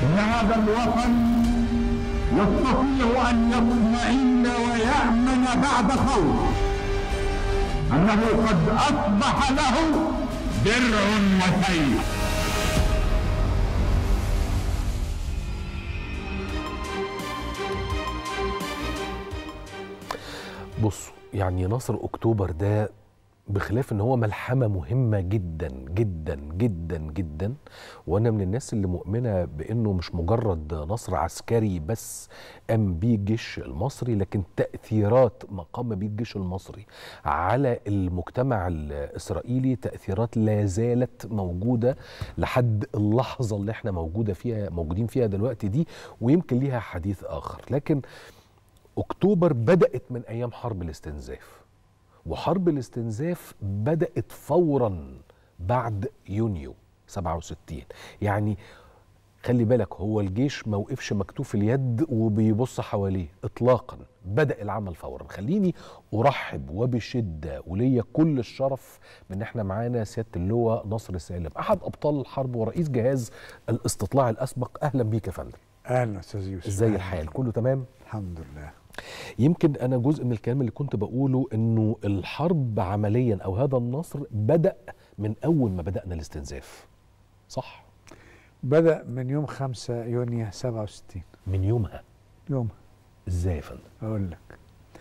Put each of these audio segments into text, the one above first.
إن هذا الوطن يستطيع أن يطمئن ويأمن بعد خوف أنه قد أصبح له درع وسيف بصوا يعني نصر اكتوبر ده بخلاف ان هو ملحمه مهمه جدا جدا جدا جدا وانا من الناس اللي مؤمنه بانه مش مجرد نصر عسكري بس قام بيه الجيش المصري لكن تاثيرات ما قام بيه الجيش المصري على المجتمع الاسرائيلي تاثيرات لا زالت موجوده لحد اللحظه اللي احنا موجوده فيها موجودين فيها دلوقتي دي ويمكن ليها حديث اخر لكن اكتوبر بدات من ايام حرب الاستنزاف وحرب الاستنزاف بدات فورا بعد يونيو 67 يعني خلي بالك هو الجيش ما وقفش مكتوف اليد وبيبص حواليه اطلاقا بدا العمل فورا خليني ارحب وبشده وليا كل الشرف بان احنا معانا سياده اللواء نصر سالم احد ابطال الحرب ورئيس جهاز الاستطلاع الاسبق اهلا بيك يا فندم اهلا استاذ يوسف ازاي أهلاً. الحال كله تمام الحمد لله يمكن انا جزء من الكلام اللي كنت بقوله انه الحرب عمليا او هذا النصر بدا من اول ما بدانا الاستنزاف صح بدا من يوم 5 يونيو 67 من يومها يوم ازاي يا فندم اقول لك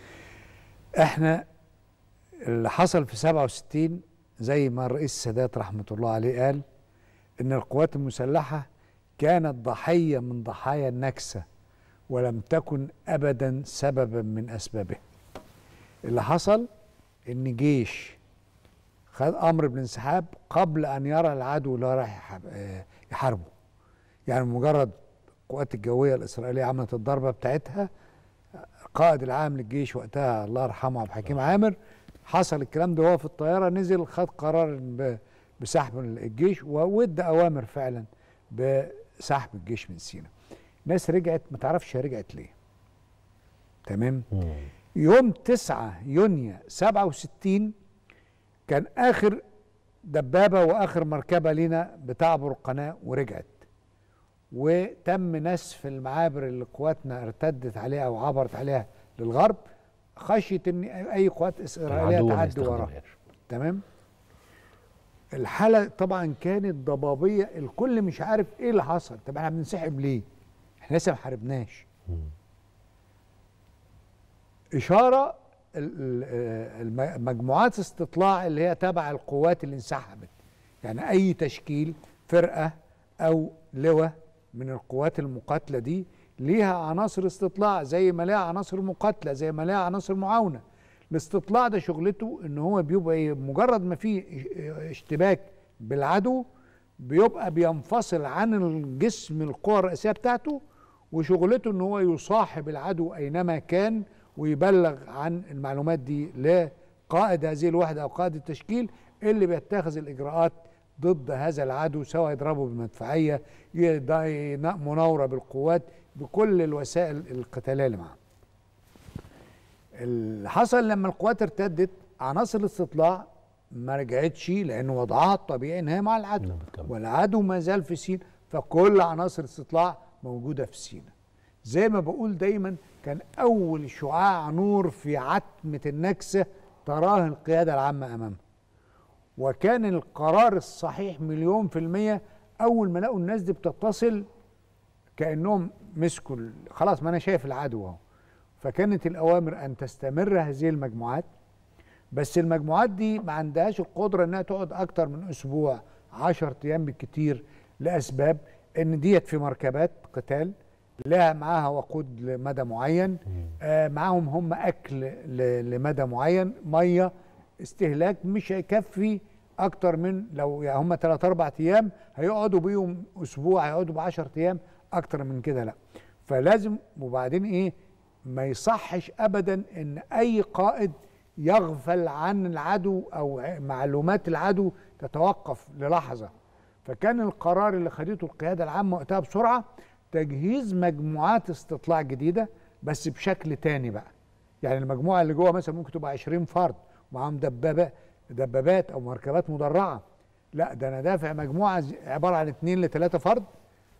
احنا اللي حصل في 67 زي ما الرئيس السادات رحمه الله عليه قال ان القوات المسلحه كانت ضحيه من ضحايا النكسه ولم تكن ابدا سببا من اسبابها اللي حصل ان جيش خد امر بالانسحاب قبل ان يرى العدو اللي هو رايح يحب- آه، يحاربه يعني مجرد القوات الجويه الاسرائيليه عملت الضربه بتاعتها القائد العام للجيش وقتها الله يرحمه عبد الحكيم عامر حصل الكلام ده وهو في الطياره نزل خد قرار ب- بسحب الجيش وودى اوامر فعلا بسحب الجيش من سيناء ناس رجعت ما تعرفش هي رجعت ليه تمام يوم 9 يونيو 67 كان اخر دبابه واخر مركبه لينا بتعبر القناه ورجعت وتم نسف المعابر اللي قواتنا ارتدت عليها او عبرت عليها للغرب خشيه ان اي قوات اسرائيليه العدو ما تعدي وراها يستخدمهاش. تمام الحاله طبعا كانت ضبابيه الكل مش عارف ايه اللي حصل طب احنا بننسحب ليه احنا لسه ما حاربناش اشاره ال- ال- آه، الم- مجموعات استطلاع اللي هي تبع القوات اللي انسحبت يعني اي تشكيل فرقه او لواء من القوات المقاتله دي ليها عناصر استطلاع زي ما ليها عناصر مقاتله زي ما ليها عناصر معاونه الاستطلاع ده شغلته ان هو بيبقى إيه؟ مجرد ما في اشتباك بالعدو بيبقى بينفصل عن الجسم القوى الرئيسيه بتاعته وشغلته ان هو يصاحب العدو اينما كان ويبلغ عن المعلومات دي لقائد هذه الوحده او قائد التشكيل اللي بيتخذ الاجراءات ضد هذا العدو سواء يضربه بالمدفعيه يض- مناوره بالقوات بكل الوسائل القتاليه اللي معاه. اللي حصل لما القوات ارتدت عناصر الاستطلاع ما رجعتش لان وضعها الطبيعي ان هي مع العدو نعم، بالكامل. والعدو ما زال في سينا فكل عناصر الاستطلاع موجوده في سينا زي ما بقول دايما كان اول شعاع نور في عتمه النكسه تراه القياده العامه امامها وكان القرار الصحيح مليون في المية أول ما لقوا الناس دي بتتصل كأنهم مسكوا ال- خلاص ما أنا شايف العدو أهو فكانت الأوامر أن تستمر هذه المجموعات بس المجموعات دي ما عندهاش القدرة إنها تقعد أكتر من أسبوع عشر أيام بالكتير لأسباب إن ديت في مركبات قتال لها معاها وقود لمدى معين آه معاهم هم أكل ل- لمدى معين مية استهلاك مش هيكفي اكتر من لو يعني هم 3 4 ايام هيقعدوا بيهم اسبوع هيقعدوا ب 10 ايام اكتر من كده لا فلازم وبعدين ايه ما يصحش ابدا ان اي قائد يغفل عن العدو او ع- معلومات العدو تتوقف للحظه فكان القرار اللي خدته القياده العامه وقتها بسرعه تجهيز مجموعات استطلاع جديده بس بشكل تاني بقى يعني المجموعه اللي جوه مثلا ممكن تبقى 20 فرد ومعاهم دبابات دبابات او مركبات مدرعه لا ده انا دافع مجموعه ز- عباره عن اثنين لثلاثه فرد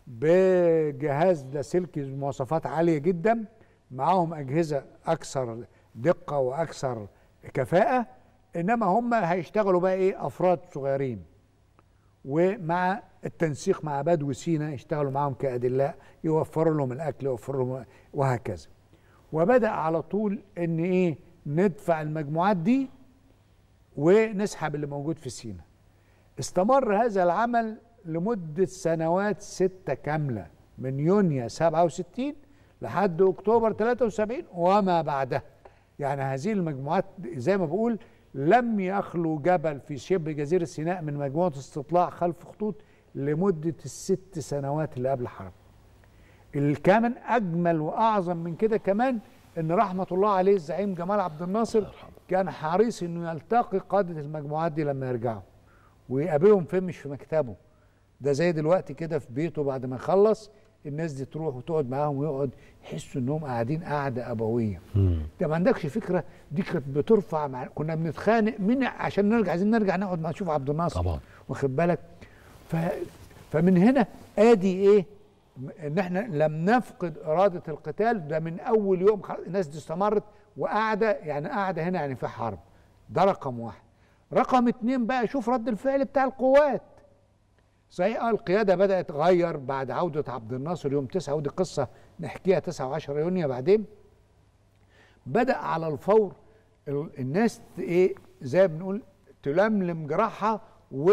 بجهاز لاسلكي بمواصفات عاليه جدا معاهم اجهزه اكثر دقه واكثر كفاءه انما هم هيشتغلوا بقى ايه افراد صغيرين ومع التنسيق مع بدو سينا يشتغلوا معاهم كادلاء يوفروا لهم الاكل يوفروا لهم وهكذا وبدا على طول ان ايه ندفع المجموعات دي ونسحب اللي موجود في سينا استمر هذا العمل لمدة سنوات ستة كاملة من يونيو 67 لحد أكتوبر 73 وما بعدها يعني هذه المجموعات زي ما بقول لم يخلو جبل في شبه جزيرة سيناء من مجموعة استطلاع خلف خطوط لمدة الست سنوات اللي قبل الحرب الكامن أجمل وأعظم من كده كمان إن رحمة الله عليه الزعيم جمال عبد الناصر كان حريص إنه يلتقي قادة المجموعات دي لما يرجعوا ويقابلهم فين مش في مكتبه ده زي دلوقتي كده في بيته بعد ما يخلص الناس دي تروح وتقعد معاهم ويقعد يحسوا انهم قاعدين قعده ابويه انت ما عندكش فكره دي كانت بترفع مع كنا بنتخانق من عشان نرجع عايزين نرجع نقعد مع نشوف عبد الناصر طبعا. واخد بالك ف فمن هنا ادي ايه ان احنا لم نفقد اراده القتال ده من اول يوم خلاص الناس دي استمرت وقاعده يعني قاعده هنا يعني في حرب ده رقم واحد رقم اتنين بقى شوف رد الفعل بتاع القوات صحيح آه القيادة بدأت تغير بعد عودة عبد الناصر يوم 9 ودي قصة نحكيها 9 و10 يونيو بعدين بدأ على الفور ال- الناس ت- ايه زي ما بنقول تلملم جراحها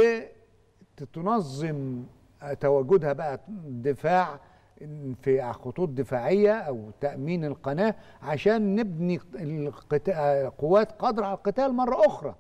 وتنظم تواجدها بقى دفاع في خطوط دفاعية أو تأمين القناة عشان نبني القتا- قوات قادرة على القتال مرة أخرى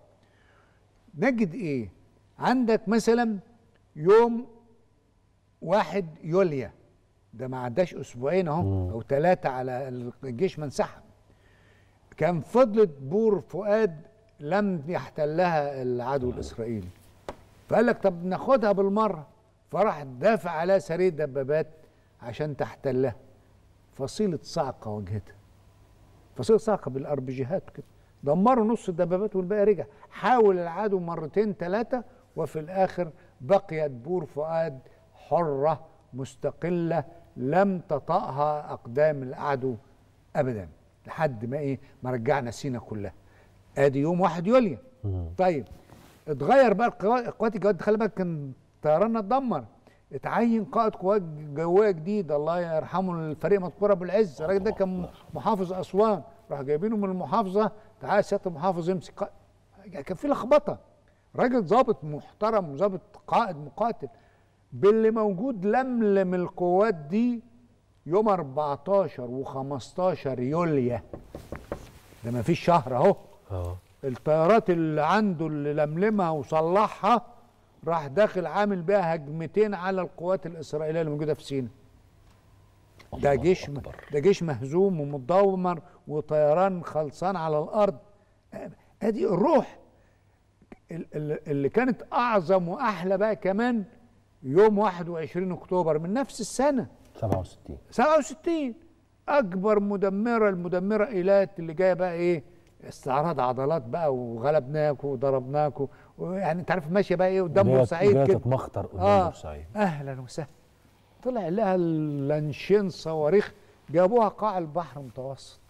نجد ايه عندك مثلا يوم واحد يوليا ده ما عداش اسبوعين اهو او ثلاثه على الجيش ما انسحب كان فضلت بور فؤاد لم يحتلها العدو الاسرائيلي فقال لك طب ناخدها بالمره فراح دافع عليها سريه دبابات عشان تحتلها فصيله صعقه واجهتها فصيله صعقه بالاربجيهات كده دمروا نص الدبابات والباقي رجع حاول العدو مرتين ثلاثه وفي الاخر بقيت بور فؤاد حره مستقله لم تطأها اقدام العدو ابدا لحد ما ايه ما رجعنا سينا كلها ادي يوم واحد يوليو طيب اتغير بقى القوا- قوات الجواد خلي بالك كان طيراننا اتدمر اتعين قائد قوات جويه جديد الله يرحمه الفريق مذكور ابو العز الراجل ده كان محافظ اسوان راح جايبينه من المحافظه تعالى سياده المحافظ امسك قائد. يعني كان في لخبطه راجل ضابط محترم ضابط قائد مقاتل باللي موجود لملم القوات دي يوم 14 و15 يوليو ده ما فيش شهر اهو اه الطيارات اللي عنده اللي لملمها وصلحها راح داخل عامل بيها هجمتين على القوات الاسرائيليه اللي موجوده في سيناء ده الله جيش أكبر. ده جيش مهزوم ومتدمر وطيران خلصان على الارض ادي الروح ال- ال- اللي كانت اعظم واحلى بقى كمان يوم 21 اكتوبر من نفس السنه 67 67 اكبر مدمره المدمره ايلات اللي جايه بقى ايه استعراض عضلات بقى وغلبناكوا وضربناكوا يعني انت عارف ماشيه بقى ايه قدام جاية- بورسعيد جاية كده تتمخطر قدام اه بورسعيد اهلا وسهلا طلع لها اللانشين صواريخ جابوها قاع البحر المتوسط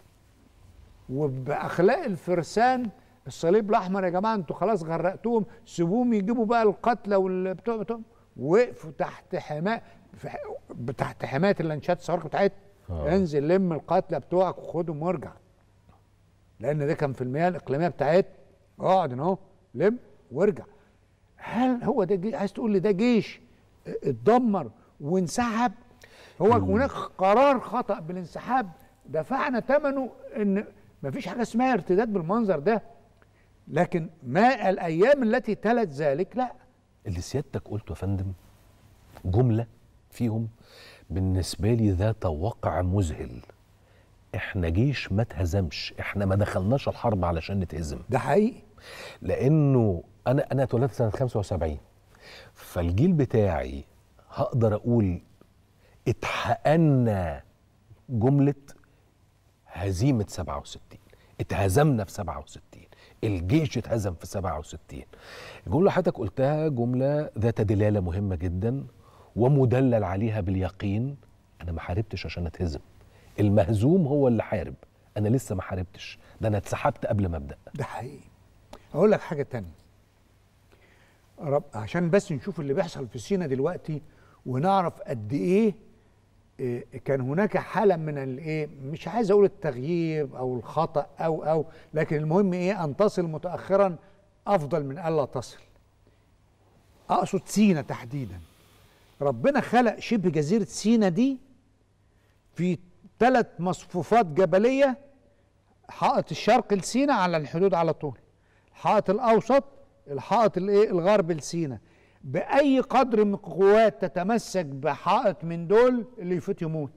وباخلاق الفرسان الصليب الاحمر يا جماعه انتوا خلاص غرقتوهم سيبوهم يجيبوا بقى القتلى والبتوع بتوعهم وقفوا تحت حمايه في ح- تحت حمايه اللانشات الصواريخ بتاعتهم آه. انزل لم القتلى بتوعك وخدهم وارجع لان ده كان في المياه الاقليميه بتاعت اقعد هنا اهو لم وارجع هل هو ده جيش عايز تقول لي ده جيش اتدمر وانسحب هو هناك قرار خطا بالانسحاب دفعنا ثمنه ان مفيش حاجه اسمها ارتداد بالمنظر ده لكن ما الايام التي تلت ذلك لا اللي سيادتك قلته يا فندم جملة فيهم بالنسبة لي ذات وقع مذهل احنا جيش ما اتهزمش احنا ما دخلناش الحرب علشان نتهزم ده حقيقي لانه انا انا اتولدت سنه 75 فالجيل بتاعي هقدر اقول اتحققنا جمله هزيمه 67 اتهزمنا في 67 الجيش اتهزم في 67 الجمله اللي حضرتك قلتها جمله ذات دلاله مهمه جدا ومدلل عليها باليقين انا ما حاربتش عشان اتهزم المهزوم هو اللي حارب انا لسه ما حاربتش ده انا اتسحبت قبل ما ابدا ده حقيقي اقول لك حاجه تانية رب عشان بس نشوف اللي بيحصل في سينا دلوقتي ونعرف قد ايه إيه، كان هناك حاله من الايه مش عايز اقول التغيير او الخطا او او لكن المهم ايه ان تصل متاخرا افضل من الا تصل اقصد سينا تحديدا ربنا خلق شبه جزيره سينا دي في ثلاث مصفوفات جبليه حائط الشرق لسينا على الحدود على طول الحائط الاوسط الحائط الايه الغرب لسينا باي قدر من قوات تتمسك بحائط من دول اللي يفوت يموت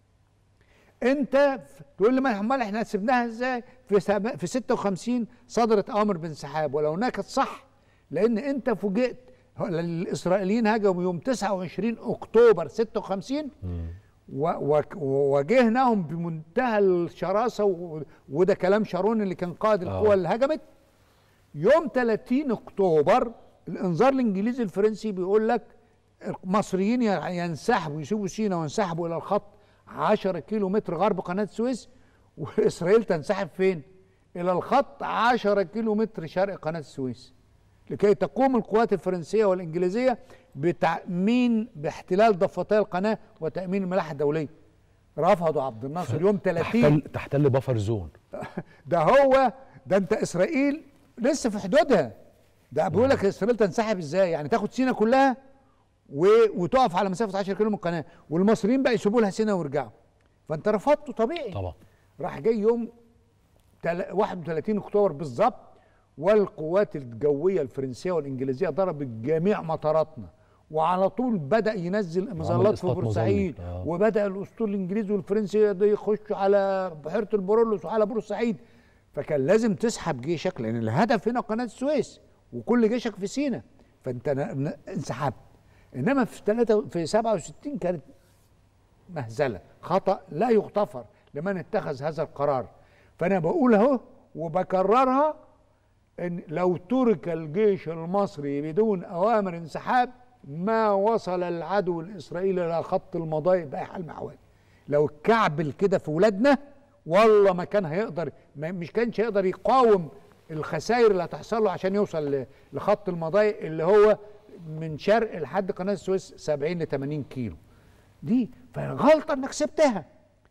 انت ف- تقول لي ما امال احنا سبناها ازاي في سب... في 56 صدرت اوامر بانسحاب ولو انها كانت صح لان انت فوجئت هو الاسرائيليين هاجموا يوم 29 اكتوبر 56 و- و- وواجهناهم بمنتهى الشراسه و- وده كلام شارون اللي كان قائد القوى آه. اللي هجمت يوم 30 اكتوبر الانذار الانجليزي الفرنسي بيقول لك المصريين ي- ينسحبوا يسيبوا سينا وينسحبوا الى الخط 10 كيلو متر غرب قناه السويس واسرائيل تنسحب فين؟ الى الخط 10 كيلو متر شرق قناه السويس لكي تقوم القوات الفرنسيه والانجليزيه بتامين باحتلال ضفتي القناه وتامين الملاحه الدوليه رفضوا عبد الناصر يوم 30 تحتل تحتل بفر زون ده هو ده انت اسرائيل لسه في حدودها ده بيقول لك اسرائيل تنسحب ازاي يعني تاخد سينا كلها و... وتقف على مسافه 10 كيلو من القناه والمصريين بقى يسيبوا لها سينا ويرجعوا فانت رفضته طبيعي طبعا راح جاي يوم تل... 31 اكتوبر بالظبط والقوات الجويه الفرنسيه والانجليزيه ضربت جميع مطاراتنا وعلى طول بدا ينزل مظلات في إسقاط بورسعيد مظلي. آه. وبدا الاسطول الانجليزي والفرنسي ده يخشوا على بحيره البرولوس وعلى بورسعيد فكان لازم تسحب جيشك لان الهدف هنا قناه السويس وكل جيشك في سينا فانت ن- ن- انسحبت انما في 3 في 67 كانت مهزله خطا لا يغتفر لمن اتخذ هذا القرار فانا بقول اهو وبكررها ان لو ترك الجيش المصري بدون اوامر انسحاب ما وصل العدو الاسرائيلي الى خط المضايق باي حال من الاحوال لو اتكعبل كده في ولادنا والله ما كان هيقدر ما مش كانش هيقدر يقاوم الخسائر اللي هتحصل له عشان يوصل ل- لخط المضايق اللي هو من شرق لحد قناه السويس 70 ل 80 كيلو دي فغلطه انك سبتها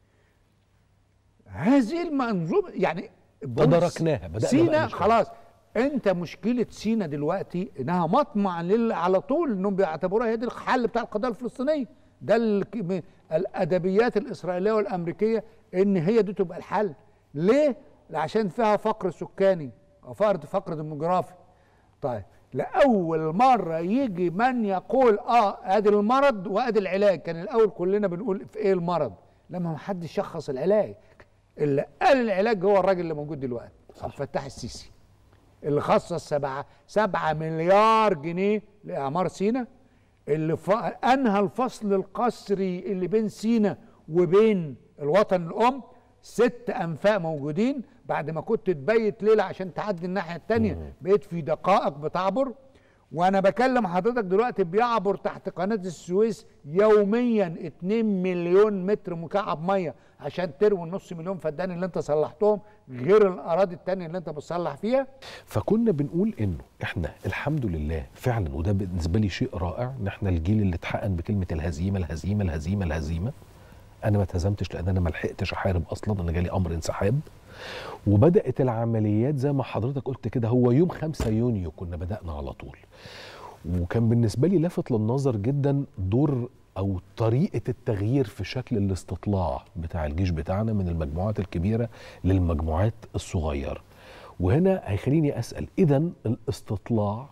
هذه المنظومه يعني تداركناها، بدأنا بقى سينا نشتغل. خلاص انت مشكله سينا دلوقتي انها مطمع لل... على طول انهم بيعتبروها هي دي الحل بتاع القضيه الفلسطينيه ده ال... م- الادبيات الاسرائيليه والامريكيه ان هي دي تبقى الحل ليه؟ عشان فيها فقر سكاني او فقر فقر ديموغرافي طيب لاول مره يجي من يقول اه ادي المرض وادي العلاج كان الاول كلنا بنقول في ايه المرض لما ما حدش شخص العلاج اللي قال العلاج هو الراجل اللي موجود دلوقتي عبد الفتاح السيسي اللي خصص سبعة سبعة مليار جنيه لإعمار سينا اللي ف... أنهى الفصل القسري اللي بين سينا وبين الوطن الأم ست أنفاق موجودين بعد ما كنت تبيت ليلة عشان تعدي الناحية التانية بقيت في دقائق بتعبر وانا بكلم حضرتك دلوقتي بيعبر تحت قناه السويس يوميا 2 مليون متر مكعب ميه عشان تروي النص مليون فدان اللي انت صلحتهم غير الاراضي التانية اللي انت بتصلح فيها فكنا بنقول انه احنا الحمد لله فعلا وده بالنسبه لي شيء رائع ان احنا الجيل اللي اتحقن بكلمه الهزيمه الهزيمه الهزيمه الهزيمه انا ما اتهزمتش لان انا ما لحقتش احارب اصلا انا جالي امر انسحاب وبدات العمليات زي ما حضرتك قلت كده هو يوم 5 يونيو كنا بدانا على طول وكان بالنسبه لي لافت للنظر جدا دور او طريقه التغيير في شكل الاستطلاع بتاع الجيش بتاعنا من المجموعات الكبيره للمجموعات الصغيره وهنا هيخليني اسال اذا الاستطلاع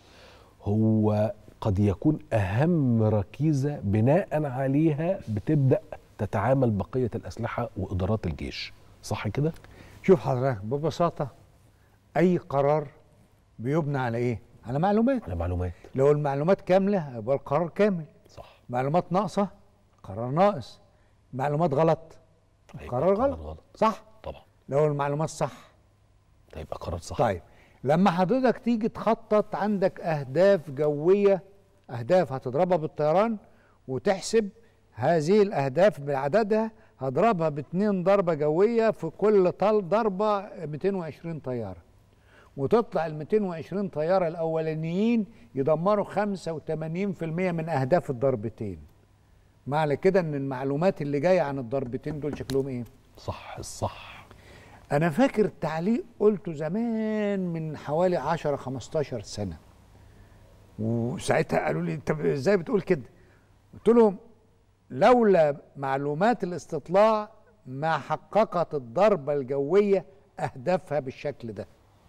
هو قد يكون اهم ركيزه بناء عليها بتبدا تتعامل بقيه الاسلحه وادارات الجيش صح كده شوف حضرتك ببساطه اي قرار بيبنى على ايه على معلومات على معلومات لو المعلومات كامله يبقى القرار كامل صح معلومات ناقصه قرار ناقص معلومات غلط هيبقى قرار قرار غلط غلط. صح طبعا لو المعلومات صح ده يبقى قرار صح طيب لما حضرتك تيجي تخطط عندك اهداف جويه اهداف هتضربها بالطيران وتحسب هذه الاهداف بعددها هضربها باتنين ضربه جويه في كل طل ضربه 220 طياره وتطلع ال 220 طياره الاولانيين يدمروا 85% من اهداف الضربتين معنى كده ان المعلومات اللي جايه عن الضربتين دول شكلهم ايه صح الصح انا فاكر تعليق قلته زمان من حوالي 10 15 سنه وساعتها قالوا لي انت ازاي بتقول كده قلت لهم لولا معلومات الاستطلاع ما حققت الضربه الجويه اهدافها بالشكل ده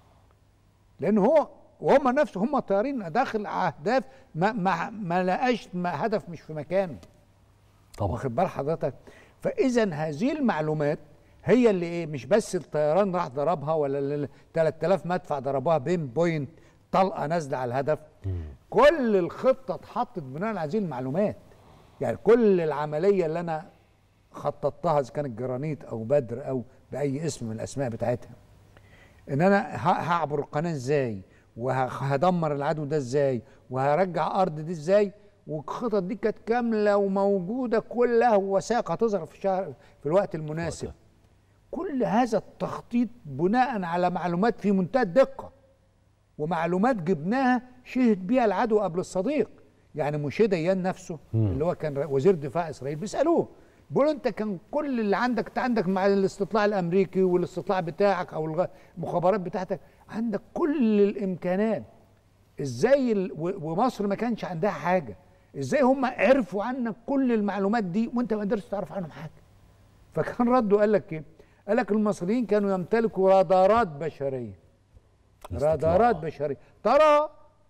لان هو وهم نفسهم هم طيارين داخل اهداف ما ما ما لقاش ما هدف مش في مكانه طبعا واخد بال حضرتك فاذا هذه المعلومات هي اللي ايه مش بس الطيران راح ضربها ولا ال 3000 مدفع ضربوها بين بوينت طلقه نازله على الهدف كل الخطه اتحطت بناء على هذه المعلومات يعني كل العمليه اللي انا خططتها اذا كانت جرانيت او بدر او باي اسم من الاسماء بتاعتها ان انا ه- هعبر القناه ازاي وهدمر العدو ده ازاي وهرجع ارض دي ازاي والخطط دي كانت كامله وموجوده كلها ووثائق هتظهر في الشهر في الوقت المناسب كل هذا التخطيط بناء على معلومات في منتهى الدقه ومعلومات جبناها شهد بيها العدو قبل الصديق يعني مشي ديان نفسه اللي هو كان وزير دفاع اسرائيل بيسالوه بيقولوا انت كان كل اللي عندك انت عندك مع الاستطلاع الامريكي والاستطلاع بتاعك او الغ- المخابرات بتاعتك عندك كل الامكانات ازاي ال... و- ومصر ما كانش عندها حاجه ازاي هم عرفوا عنك كل المعلومات دي وانت ما قدرتش تعرف عنهم حاجه فكان رده قال لك ايه قال لك المصريين كانوا يمتلكوا رادارات بشريه الاستطلاع. رادارات بشريه ترى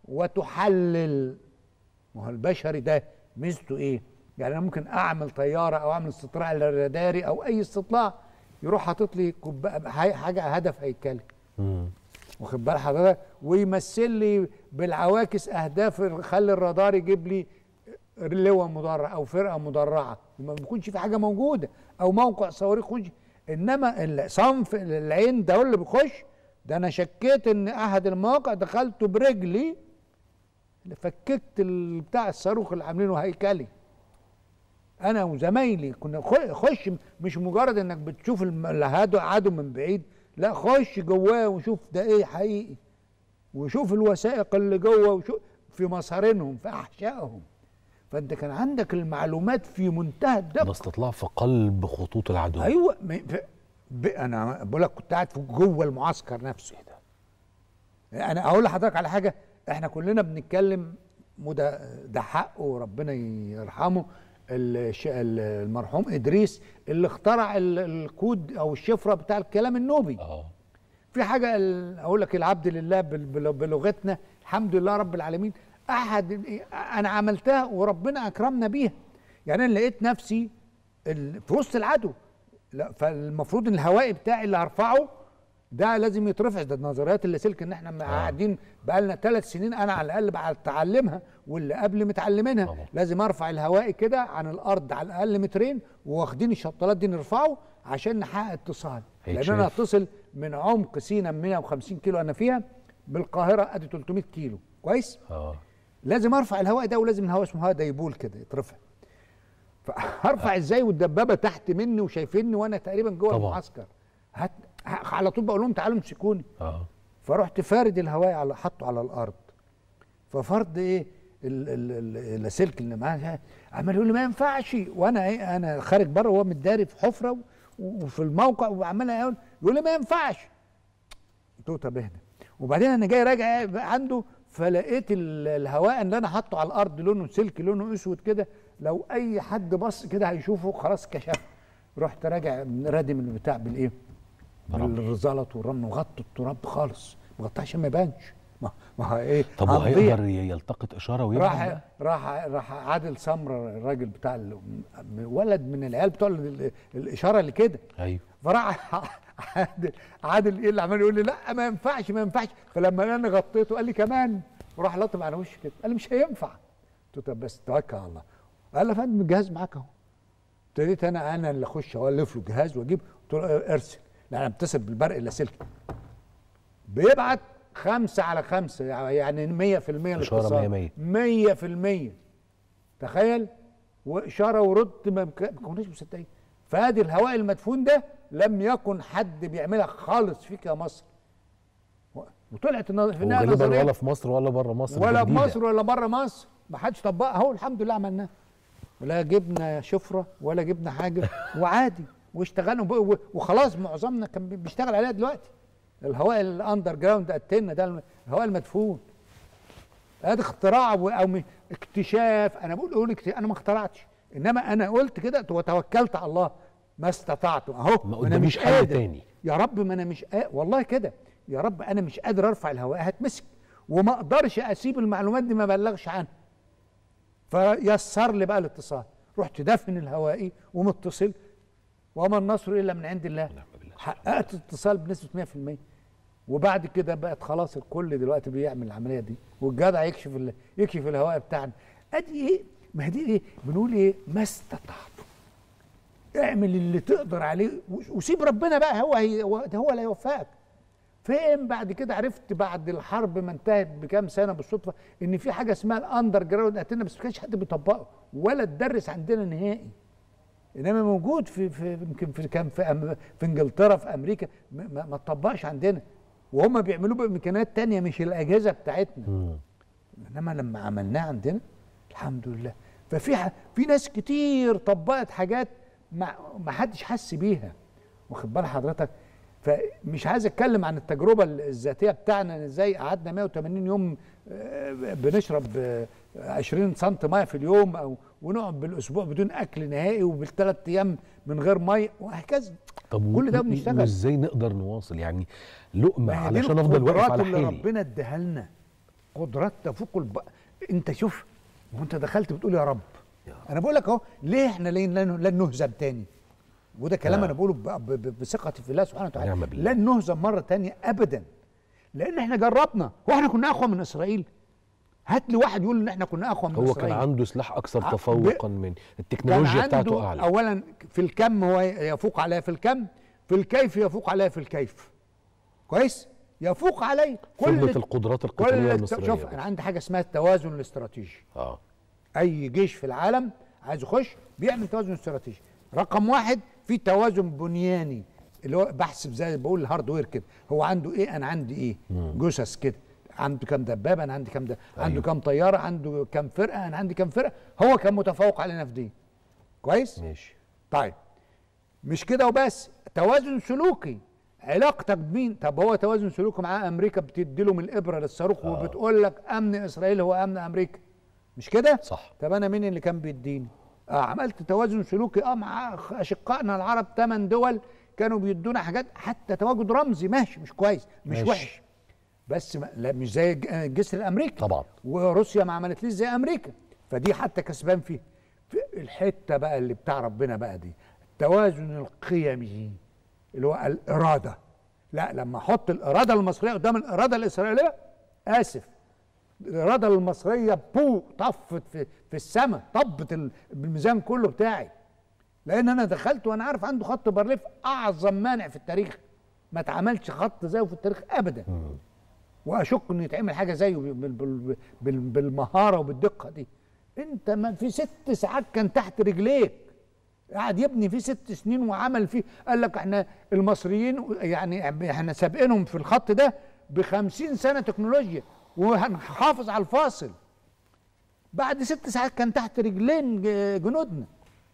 وتحلل ما هو البشري ده ميزته ايه يعني انا ممكن اعمل طياره او اعمل استطلاع راداري او اي استطلاع يروح حاطط لي كوبا- حاجه هدف هيكلي مم. واخد بال حضرتك ويمثل لي بالعواكس اهداف خلي الرادار يجيب لي لواء مدرع او فرقه مدرعه ما بيكونش في حاجه موجوده او موقع صواريخ يخش انما الصنف العين ده هو اللي بيخش ده انا شكيت ان احد المواقع دخلته برجلي فككت ال- بتاع الصاروخ اللي عاملينه هيكلي انا وزمايلي كنا خ- خش مش مجرد انك بتشوف الم- العدو عدو من بعيد لا خش جواه وشوف ده ايه حقيقي وشوف الوثائق اللي جوه وشوف في مصارينهم في احشائهم فانت كان عندك المعلومات في منتهى ده الدقه استطلاع في قلب خطوط العدو ايوه م- ف- ب- انا بقول لك كنت قاعد في جوه المعسكر نفسه انا اقول لحضرتك على حاجه احنا كلنا بنتكلم وده ده حقه ربنا يرحمه الش- ال- المرحوم ادريس اللي اخترع ال- الكود او الشفره بتاع الكلام النوبي اه في حاجه ال- اقول لك العبد لله بال- بل- بلغتنا الحمد لله رب العالمين احد ال- انا عملتها وربنا اكرمنا بيها يعني انا لقيت نفسي ال- في وسط العدو لا فالمفروض ان الهوائي بتاعي اللي هرفعه ده لازم يترفع ده النظريات اللي سلك ان احنا قاعدين بقالنا ثلاث سنين انا على الاقل بتعلمها واللي قبل متعلمينها طبعا. لازم ارفع الهوائي كده عن الارض على الاقل مترين واخدين الشطالات دي نرفعه عشان نحقق اتصال لان هيتشاف. انا اتصل من عمق سينا 150 كيلو انا فيها بالقاهره ادي 300 كيلو كويس اه لازم ارفع الهواء ده ولازم الهواء اسمه هواء ديبول كده يترفع فهرفع ازاي والدبابه تحت مني وشايفيني وانا تقريبا جوه طبعا. المعسكر هت... ه- على طول بقول لهم تعالوا امسكوني اه فرحت فارد الهواء على حطه على الارض ففرد ايه ال- ال- ال- اللاسلكي اللي معاه عمال يقول لي ما ينفعش وانا ايه انا خارج بره وهو متداري في حفره و- وفي الموقع وعمال يقول يقول لي ما ينفعش قلت له طب اهدى وبعدين انا جاي راجع عنده فلقيت ال- الهواء اللي انا حاطه على الارض لونه سلك لونه اسود كده لو اي حد بص كده هيشوفه خلاص كشف رحت راجع رادم البتاع بالايه؟ برمل. بالزلط والرمل وغطوا التراب خالص مغطاه عشان ما يبانش ما ما هو ايه طب هنضيع. وهيقدر ي- يلتقط اشاره ويبعت راح بقى؟ راح راح عادل سمره الراجل بتاع ال- ولد من العيال بتوع ال- ال- الاشاره اللي كده ايوه فراح عادل عادل ايه اللي عمال يقول لي لا ما ينفعش ما ينفعش فلما انا غطيته قال لي كمان وراح لطم على وشي كده قال لي مش هينفع قلت له طب بس توكل على الله قال لي يا فندم الجهاز معاك اهو ابتديت انا انا اللي اخش اولف له الجهاز واجيب قلت له ارسل لان انا بتصل بالبرق اللاسلكي بيبعت خمسة على خمسة يعني 100% إشارة الاتصال مية مية. 100% تخيل واشاره ورد ما بك- ما كناش مصدقين فادي الهواء المدفون ده لم يكن حد بيعملها خالص فيك يا مصر و- وطلعت النظ- في النهايه وغالبا نظريه ولا في مصر ولا بره مصر ولا دي جديدة. بمصر ولا بره مصر ما حدش طبقها اهو الحمد لله عملناها ولا جبنا شفره ولا جبنا حاجه وعادي واشتغلنا وب- وخلاص معظمنا كان بي- بيشتغل عليها دلوقتي الهواء الاندر جراوند اتنا ده الهواء المدفون ادي اختراع و- او م- اكتشاف انا بقول اقول اكت- انا ما اخترعتش انما انا قلت كده وتوكلت على الله ما استطعت اهو ما أنا قداميش مش حل قادر. تاني. يا رب ما انا مش قا... والله كده يا رب انا مش قادر ارفع الهواء هتمسك وما اقدرش اسيب المعلومات دي ما بلغش عنها فيسر لي بقى الاتصال رحت دافن الهوائي ومتصل وما النصر الا من عند الله حققت اتصال بنسبه 100% وبعد كده بقت خلاص الكل دلوقتي بيعمل العمليه دي والجدع يكشف ال... يكشف الهواء بتاعنا ادي ايه ما هي دي ايه بنقول ايه ما استطعتم اعمل اللي تقدر عليه و- وسيب ربنا بقى هو هي هو هو اللي هيوفقك فين بعد كده عرفت بعد الحرب ما انتهت بكام سنه بالصدفه ان في حاجه اسمها الاندر جراوند اتنا بس ما كانش حد بيطبقه ولا اتدرس عندنا نهائي انما موجود في في يمكن في كان في أم في انجلترا في امريكا ما, ما, ما اتطبقش عندنا وهم بيعملوه بامكانيات تانية مش الاجهزه بتاعتنا مم. انما لما عملناه عندنا الحمد لله ففي ح- في ناس كتير طبقت حاجات ما ما حدش حس بيها واخد بال حضرتك فمش عايز اتكلم عن التجربه الذاتيه بتاعنا إن ازاي قعدنا 180 يوم آه، بنشرب آه، 20 سم ميه في اليوم او ونقعد بالاسبوع بدون اكل نهائي وبالثلاث ايام من غير ميه وهكذا طب كل ده و- بنشتغل. وازاي نقدر نواصل يعني لقمه ما هي دي علشان افضل واقف القدرات على اللي حيلي ربنا اداها لنا قدرات تفوق الب... انت شوف وانت دخلت بتقول يا رب انا بقول لك اهو ليه احنا لين لن, لن نهزم تاني وده كلام آه. انا بقوله ب... ب... ب... بثقتي في الله سبحانه وتعالى ونعم بالله. لن نهزم مره تانية ابدا لان احنا جربنا هو احنا كنا اقوى من اسرائيل هات لي واحد يقول ان احنا كنا اقوى من هو اسرائيل كان عنده سلاح اكثر ع- تفوقا من التكنولوجيا كان عنده بتاعته اعلى اولا في الكم هو يفوق عليها في الكم في الكيف يفوق عليها في الكيف كويس يفوق عليه فضلة القدرات القتاليه كل المصريه شوف انا عندي حاجه اسمها التوازن الاستراتيجي اه اي جيش في العالم عايز يخش بيعمل توازن استراتيجي رقم واحد في توازن بنياني اللي هو بحسب زي بقول الهاردوير كده هو عنده ايه انا عندي ايه جثث كده عنده كام دبابه انا عندي كام ده عنده أيوه. كام طياره عنده كام فرقه انا عندي كام فرقه هو كان متفوق علينا في دي كويس ماشي طيب مش كده وبس توازن سلوكي علاقتك بمين طب هو توازن سلوكي معاه امريكا بتدي له من الابره للصاروخ وبتقول لك امن اسرائيل هو امن امريكا مش كده صح. طب انا مين اللي كان بيديني اه عملت توازن سلوكي اه مع أخ- اشقائنا العرب ثمان دول كانوا بيدونا حاجات حتى تواجد رمزي ماشي مش كويس مش ماشي. وحش بس ما لا مش زي الج- الجسر الامريكي طبعا. وروسيا ما عملتليش زي امريكا فدي حتى كسبان فيها في الحته بقى اللي بتاع ربنا بقى دي التوازن القيمي اللي هو الاراده لا لما احط الاراده المصريه قدام الاراده الاسرائيليه اسف الاراده المصريه بو طفت في في السماء طبت ال- الميزان كله بتاعي لان انا دخلت وانا عارف عنده خط بارليف اعظم مانع في التاريخ ما اتعملش خط زيه في التاريخ ابدا واشك انه يتعمل حاجه زيه بال- بال- بال- بالمهاره وبالدقه دي انت ما في ست ساعات كان تحت رجليك قعد يبني فيه ست سنين وعمل فيه قال لك احنا المصريين يعني احنا سابقينهم في الخط ده بخمسين سنه تكنولوجيا وهنحافظ على الفاصل بعد ست ساعات كان تحت رجلين ج- جنودنا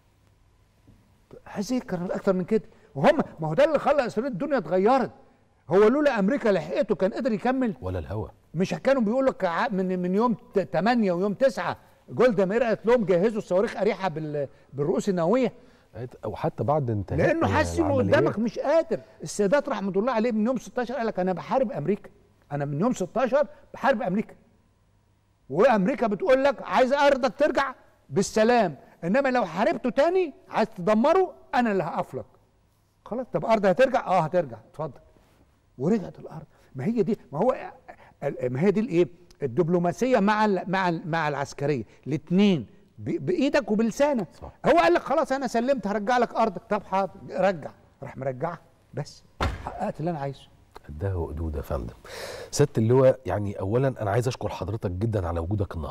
عايز ايه كان اكتر من كده وهم ما هو ده اللي خلى اسرائيل الدنيا اتغيرت هو لولا امريكا لحقته كان قدر يكمل ولا الهوى مش كانوا بيقول لك ع- من من يوم 8 ويوم 9 جولدا مير قالت لهم جهزوا صواريخ اريحه بال بالرؤوس النوويه او حتى بعد انتهاء لانه حاسس انه العمليات. قدامك مش قادر السادات رحمه الله عليه من يوم 16 قال لك انا بحارب امريكا انا من يوم 16 بحارب امريكا وامريكا بتقول لك عايز ارضك ترجع بالسلام انما لو حاربته تاني عايز تدمره انا اللي هقف لك خلاص طب ارض هترجع اه هترجع اتفضل ورجعت الارض ما هي دي ما هو ال- ما هي دي الايه الدبلوماسيه مع ال مع ال مع العسكريه الاثنين بايدك وبلسانك صح. هو قال لك خلاص انا سلمت هرجع لك ارضك طب حاضر رجع راح مرجعها بس حققت اللي انا عايزه قدها وقدود يا فندم سياده اللواء يعني اولا انا عايز اشكر حضرتك جدا على وجودك النهارده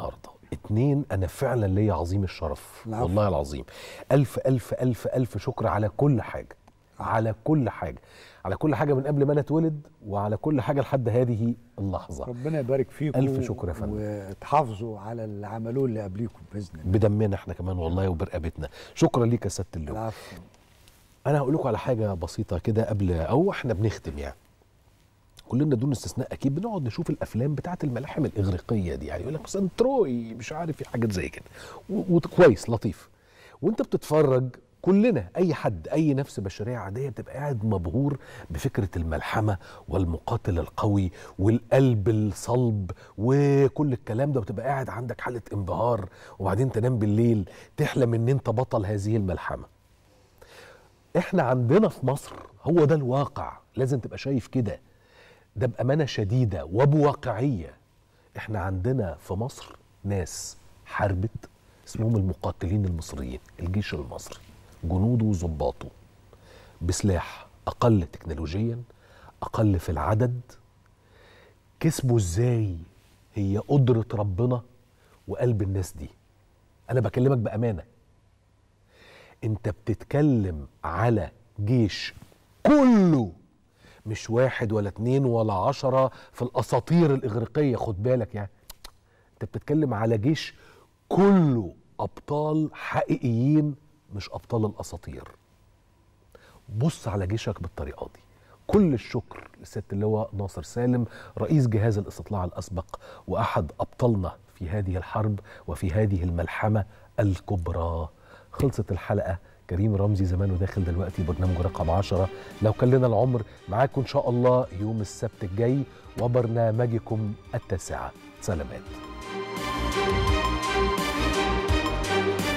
اتنين انا فعلا ليا عظيم الشرف العفو. والله العظيم الف الف الف الف شكر على كل حاجه على كل حاجه على كل حاجه من قبل ما انا اتولد وعلى كل حاجه لحد هذه اللحظه ربنا يبارك فيكم ألف شكر يا فندم. وتحافظوا على اللي عملوه اللي قبليكم باذن الله بدمنا احنا كمان والله وبرقبتنا شكرا ليك يا سياده اللواء العفو انا هقول لكم على حاجه بسيطه كده قبل او احنا بنختم يعني كلنا دون استثناء اكيد بنقعد نشوف الافلام بتاعت الملاحم الاغريقيه دي يعني يقول لك مثلا تروي مش عارف في حاجات زي كده و- وكويس لطيف وانت بتتفرج كلنا اي حد اي نفس بشريه عاديه بتبقى قاعد مبهور بفكره الملحمه والمقاتل القوي والقلب الصلب وكل الكلام ده بتبقى قاعد عندك حاله انبهار وبعدين تنام بالليل تحلم ان انت بطل هذه الملحمه احنا عندنا في مصر هو ده الواقع لازم تبقى شايف كده ده بأمانة شديدة وبواقعية احنا عندنا في مصر ناس حاربت اسمهم المقاتلين المصريين الجيش المصري جنوده وظباطه بسلاح أقل تكنولوجيا أقل في العدد كسبوا ازاي هي قدرة ربنا وقلب الناس دي أنا بكلمك بأمانة انت بتتكلم على جيش كله مش واحد ولا اتنين ولا عشرة في الأساطير الإغريقية خد بالك يعني انت بتتكلم على جيش كله أبطال حقيقيين مش أبطال الأساطير بص على جيشك بالطريقة دي كل الشكر لسيادة اللواء ناصر سالم رئيس جهاز الاستطلاع الأسبق وأحد أبطالنا في هذه الحرب وفي هذه الملحمة الكبرى خلصت الحلقة كريم رمزي زمانه داخل دلوقتي برنامج رقم عشرة لو كان لنا العمر معاكم إن شاء الله يوم السبت الجاي وبرنامجكم التاسعة سلامات